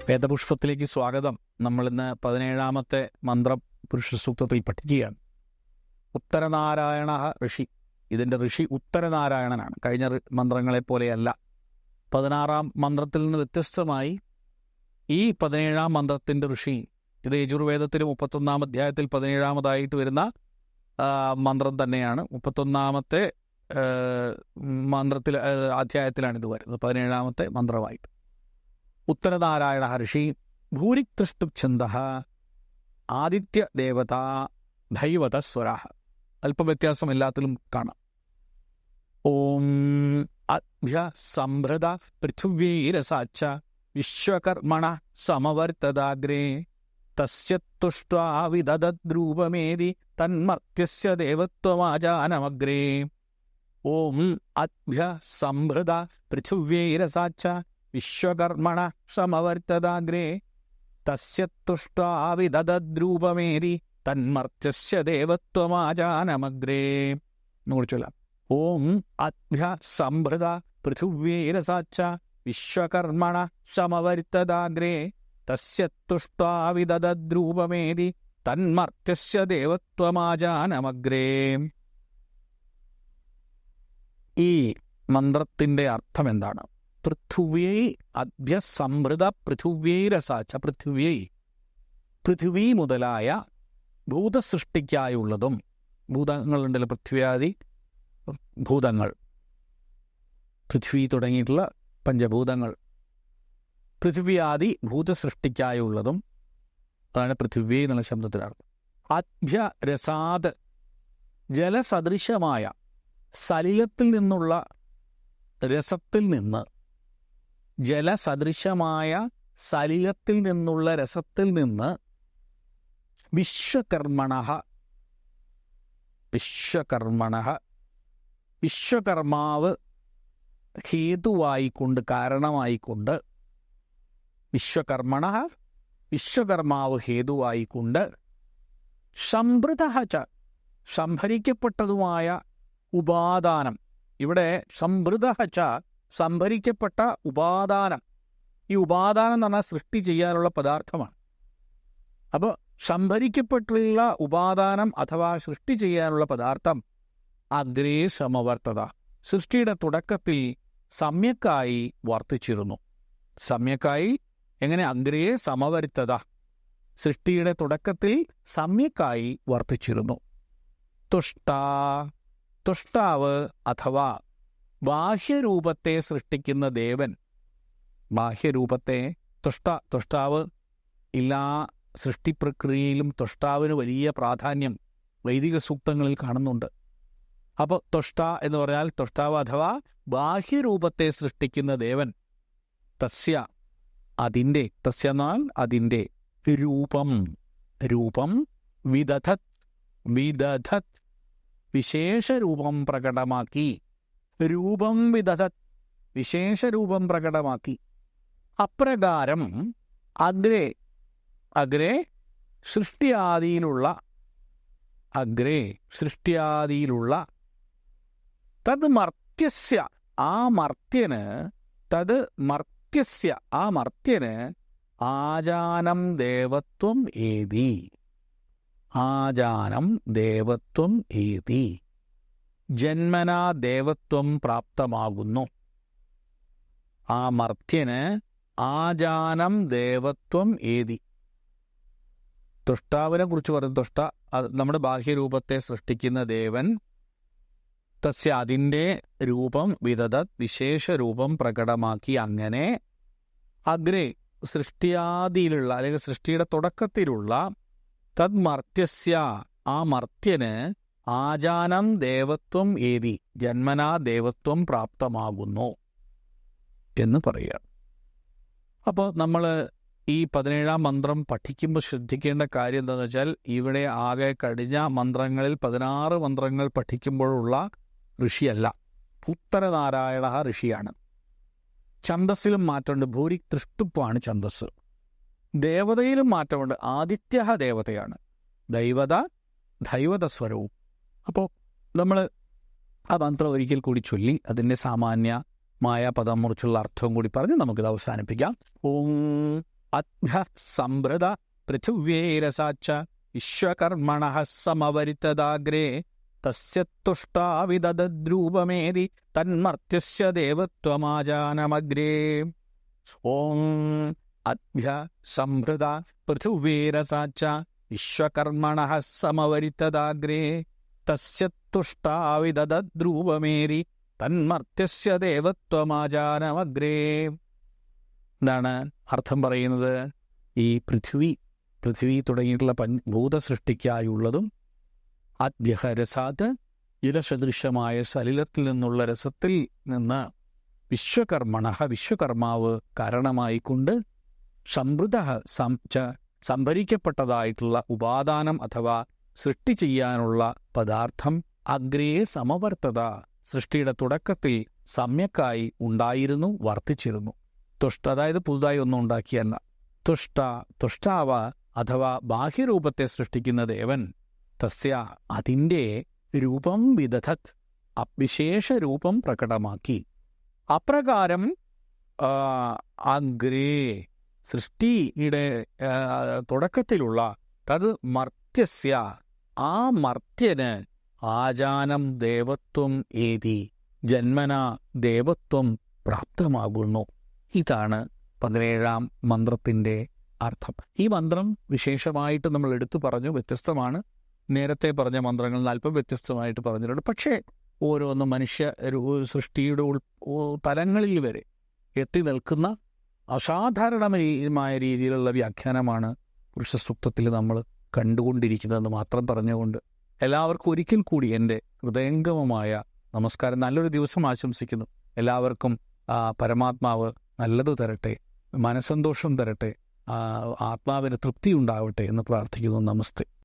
വേദപുഷ്പത്തിലേക്ക് സ്വാഗതം നമ്മൾ ഇന്ന് പതിനേഴാമത്തെ മന്ത്രം പുരുഷ സൂക്തത്തിൽ പഠിക്കുകയാണ് ഉത്തരനാരായണ ഋഷി ഇതിന്റെ ഋഷി ഉത്തരനാരായണനാണ് കഴിഞ്ഞ ഋ- മന്ത്രങ്ങളെ പോലെയല്ല പതിനാറാം മന്ത്രത്തിൽ നിന്ന് വ്യത്യസ്തമായി ഈ പതിനേഴാം മന്ത്രത്തിന്റെ ഋഷി ഇത് യജുർവേദത്തിലെ മുപ്പത്തൊന്നാം അധ്യായത്തിൽ പതിനേഴാമതായിട്ട് വരുന്ന ആ, മന്ത്രം തന്നെയാണ് മുപ്പത്തൊന്നാമത്തെ ആ, മന്ത്രത്തിൽ ആ, അധ്യായത്തിലാണ് ഇത് വരുന്നത് പതിനേഴാമത്തെ മന്ത്രമായിട്ട് ഉത്തരനാരായണ ഋഷി ഭൂരിക്തൃഷ്ടു ഛന്ദ ആദിത്യ ദേവത ദൈവത സ്വര അല്പം വ്യത്യാസം എല്ലാത്തിലും കാണാം ഓം അഭ്യ സംഭൃത പൃഥിവീരസാച്ച വിശ്വകർമ്മണ സമവർത്തദാഗ്രേ തസ്യ തുഷ്ട്വാ വിദദ്രൂപമേതി തന്മർത്യസ്യ ദേവത്വമാജാനമഗ്രേ ഓം അഭ്യ സംഭൃത പൃഥിവീരസാച്ച വിശ്വകർമ്മണ സമവർത്തദാഗ്രേ തസ്യ തുഷ്ട്വാ വിദദ്രൂപമേതി തന്മർത്യസ്യ ദേവത്വമാജാനമഗ്രേ ചൊല്ലാം ഓം അഭ്യ സംഭൃത പൃഥിവീരസാച്ച വിശ്വകർമ്മണ സമവർത്തദാഗ്രേ തസ്യ തുഷ്ട്വാ വിദദ്രൂപമേതി തന്മർത്യസ്യ ദേവത്വമാജാനമഗ്രേ ഈ മന്ത്രത്തിന്റെ അർത്ഥം എന്താണ് പൃഥ്വ്യൈ അഭ്യസംഭൃത പൃഥിവ്യൈരസാച്ച പൃഥിവ്യൈ പൃഥിവി മുതലായ ഭൂതസൃഷ്ടിക്കായുള്ളതും ഭൂതങ്ങളുണ്ടല്ലോ പൃഥ്വിയാദി ഭൂതങ്ങൾ പൃഥ്വി തുടങ്ങിയിട്ടുള്ള പഞ്ചഭൂതങ്ങൾ പൃഥ്വിയാദി ഭൂതസൃഷ്ടിക്കായുള്ളതും അതാണ് പൃഥിവി എന്നുള്ള ശബ്ദത്തിനർത്ഥം അഭ്യ രസാദ് ജലസദൃശമായ സലിലത്തിൽ നിന്നുള്ള രസത്തിൽ നിന്ന് ജലസദൃശമായ സലിലത്തിൽ നിന്നുള്ള രസത്തിൽ നിന്ന് വിശ്വകർമ്മണ വിശ്വകർമ്മണ വിശ്വകർമാവ് ഹേതുവായിക്കൊണ്ട് കാരണമായിക്കൊണ്ട് വിശ്വകർമ്മണ വിശ്വകർമാവ് ഹേതുവായിക്കൊണ്ട് സംഭൃത ച സംഭരിക്കപ്പെട്ടതുമായ ഉപാദാനം ഇവിടെ സംഭൃത ച സംഭരിക്കപ്പെട്ട ഉപാദാനം ഈ ഉപാദാനം എന്ന് പറഞ്ഞാൽ സൃഷ്ടി ചെയ്യാനുള്ള പദാർത്ഥമാണ് അപ്പോൾ സംഭരിക്കപ്പെട്ടുള്ള ഉപാദാനം അഥവാ സൃഷ്ടി ചെയ്യാനുള്ള പദാർത്ഥം അഗ്രേ സമവർത്തത സൃഷ്ടിയുടെ തുടക്കത്തിൽ സമ്യക്കായി വർത്തിച്ചിരുന്നു സമ്യക്കായി എങ്ങനെ അഗ്രേ സമവരുത്തത സൃഷ്ടിയുടെ തുടക്കത്തിൽ സമ്യക്കായി വർത്തിച്ചിരുന്നു തുഷ്ട തുഷ്ടാവ് അഥവാ ബാഹ്യരൂപത്തെ സൃഷ്ടിക്കുന്ന ദേവൻ ബാഹ്യരൂപത്തെ തുഷ്ട തുഷ്ടാവ് എല്ലാ സൃഷ്ടിപ്രക്രിയയിലും തുഷ്ടാവിന് വലിയ പ്രാധാന്യം വൈദിക സൂക്തങ്ങളിൽ കാണുന്നുണ്ട് അപ്പോൾ തുഷ്ട എന്ന് പറഞ്ഞാൽ തുഷ്ടാവ് അഥവാ ബാഹ്യരൂപത്തെ സൃഷ്ടിക്കുന്ന ദേവൻ തസ്യ അതിൻ്റെ തസ്യ എന്നാൽ അതിൻ്റെ രൂപം രൂപം വിദധത് വിദധത് വിശേഷരൂപം പ്രകടമാക്കി രൂപം വിദധത് വിശേഷരൂപം പ്രകടമാക്കി അപ്രകാരം അഗ്രേ അഗ്രേ സൃഷ്ടിയാദിയിലുള്ള അഗ്രേ സൃഷ്ടിയാദിയിലുള്ള തത് മർത്യസ്യ ആ മർത്യന് തത് മർത്യസ്യ ആ മർത്യന് ആജാനം ദേവത്വം ഏതി ആജാനം ദേവത്വം ഏതി ജന്മനാ ദേവത്വം പ്രാപ്തമാകുന്നു ആ മർത്യന് ആജാനം ദേവത്വം ഏതി തുഷ്ടാവിനെ കുറിച്ച് പറയും തുഷ്ട അത് നമ്മുടെ ബാഹ്യരൂപത്തെ സൃഷ്ടിക്കുന്ന ദേവൻ തസ്യ അതിൻ്റെ രൂപം വിദതത് വിശേഷ രൂപം പ്രകടമാക്കി അങ്ങനെ അഗ്രേ സൃഷ്ടിയാദിയിലുള്ള അല്ലെങ്കിൽ സൃഷ്ടിയുടെ തുടക്കത്തിലുള്ള തദ് മർത്യസ്യ ആ മർത്യന് ആജാനം ദേവത്വം ഏതി ജന്മനാ ദേവത്വം പ്രാപ്തമാകുന്നു എന്ന് പറയുക അപ്പോൾ നമ്മൾ ഈ പതിനേഴാം മന്ത്രം പഠിക്കുമ്പോൾ ശ്രദ്ധിക്കേണ്ട കാര്യം എന്താണെന്ന് വെച്ചാൽ ഇവിടെ ആകെ കഴിഞ്ഞ മന്ത്രങ്ങളിൽ പതിനാറ് മന്ത്രങ്ങൾ പഠിക്കുമ്പോഴുള്ള ഋഷിയല്ല ഉത്തരനാരായണ ഋഷിയാണ് ഛന്തസ്സിലും മാറ്റമുണ്ട് ഭൂരി തൃഷ്ടുപ്പാണ് ഛന്തസ് ദേവതയിലും മാറ്റമുണ്ട് ആദിത്യ ദേവതയാണ് ദൈവത ദൈവത സ്വരവും അപ്പോൾ നമ്മൾ ആ മന്ത്രം ഒരിക്കൽ കൂടി ചൊല്ലി അതിൻ്റെ സാമാന്യമായ പദം മുറിച്ചുള്ള അർത്ഥവും കൂടി പറഞ്ഞ് നമുക്കിത് അവസാനിപ്പിക്കാം ഓം അഭ്യ സംഭൃത പൃഥിവ്യേരസാച്ച വിശ്വകർമ്മണ സമവരിത്തദാഗ്രേ തസ്യ തുഷ്ടാവിദദ്രൂപമേതി തന്മർത്യസ്യ ദേവത്വമാജാനമഗ്രേ ഓം അഭ്യ സംഭൃത പൃഥിവ്യേരസാച്ച വിശ്വകർമ്മണ സമവരിത്തദാഗ്രേ തസ്യ തുഷ്ടാവിദദ്രൂപമേതി തന്മർത്യസ്യ ദേവത്വമാചാരമഗ്രേ എന്താണ് അർത്ഥം പറയുന്നത് ഈ പൃഥ്വി പൃഥ്വി തുടങ്ങിയിട്ടുള്ള പഞ്ച ഭൂതസൃഷ്ടിക്കായുള്ളതും അദ്യഹരസാത് ഇലസദൃശമായ സലിലത്തിൽ നിന്നുള്ള രസത്തിൽ നിന്ന് വിശ്വകർമ്മണ വിശ്വകർമാവ് കാരണമായിക്കൊണ്ട് സമൃദ്ധ സം ച സംഭരിക്കപ്പെട്ടതായിട്ടുള്ള ഉപാദാനം അഥവാ സൃഷ്ടി ചെയ്യാനുള്ള പദാർത്ഥം അഗ്രേ സമവർത്തത സൃഷ്ടിയുടെ തുടക്കത്തിൽ സമ്യക്കായി ഉണ്ടായിരുന്നു വർത്തിച്ചിരുന്നു തുഷ്ട അതായത് പുതുതായി ഒന്നും ഉണ്ടാക്കിയല്ല തുഷ്ട തുഷ്ടാവ അഥവാ ബാഹ്യരൂപത്തെ സൃഷ്ടിക്കുന്ന ദേവൻ തസ്യ അതിൻ്റെ രൂപം വിദധത് അവിശേഷ രൂപം പ്രകടമാക്കി അപ്രകാരം ആ, അഗ്രേ സൃഷ്ടിയുടെ ആ, തുടക്കത്തിലുള്ള തത് മർത്യസ്യ ആ മർത്യന് ആജാനം ദേവത്വം ഏതി ജന്മന ദേവത്വം പ്രാപ്തമാകുന്നു ഇതാണ് പതിനേഴാം മന്ത്രത്തിൻ്റെ അർത്ഥം ഈ മന്ത്രം വിശേഷമായിട്ട് നമ്മൾ എടുത്തു പറഞ്ഞു വ്യത്യസ്തമാണ് നേരത്തെ പറഞ്ഞ മന്ത്രങ്ങളിൽ നിന്ന് അല്പം വ്യത്യസ്തമായിട്ട് പറഞ്ഞിട്ടുണ്ട് പക്ഷേ ഓരോന്നും മനുഷ്യ ഒരു സൃഷ്ടിയുടെ ഉൾ ഉ- തലങ്ങളിൽ വരെ എത്തി നിൽക്കുന്ന അസാധാരണമായ രീതിയിലുള്ള വ്യാഖ്യാനമാണ് പുരുഷസൂക്തത്തിൽ നമ്മൾ കണ്ടുകൊണ്ടിരിക്കുന്നതെന്ന് മാത്രം പറഞ്ഞുകൊണ്ട് എല്ലാവർക്കും ഒരിക്കൽ കൂടി എൻ്റെ ഹൃദയംഗമമായ നമസ്കാരം നല്ലൊരു ദിവസം ആശംസിക്കുന്നു എല്ലാവർക്കും ആ, പരമാത്മാവ് നല്ലത് തരട്ടെ മനസ്സന്തോഷം തരട്ടെ ആ, ആത്മാവിന് തൃപ്തി ഉണ്ടാവട്ടെ എന്ന് പ്രാർത്ഥിക്കുന്നു നമസ്തേ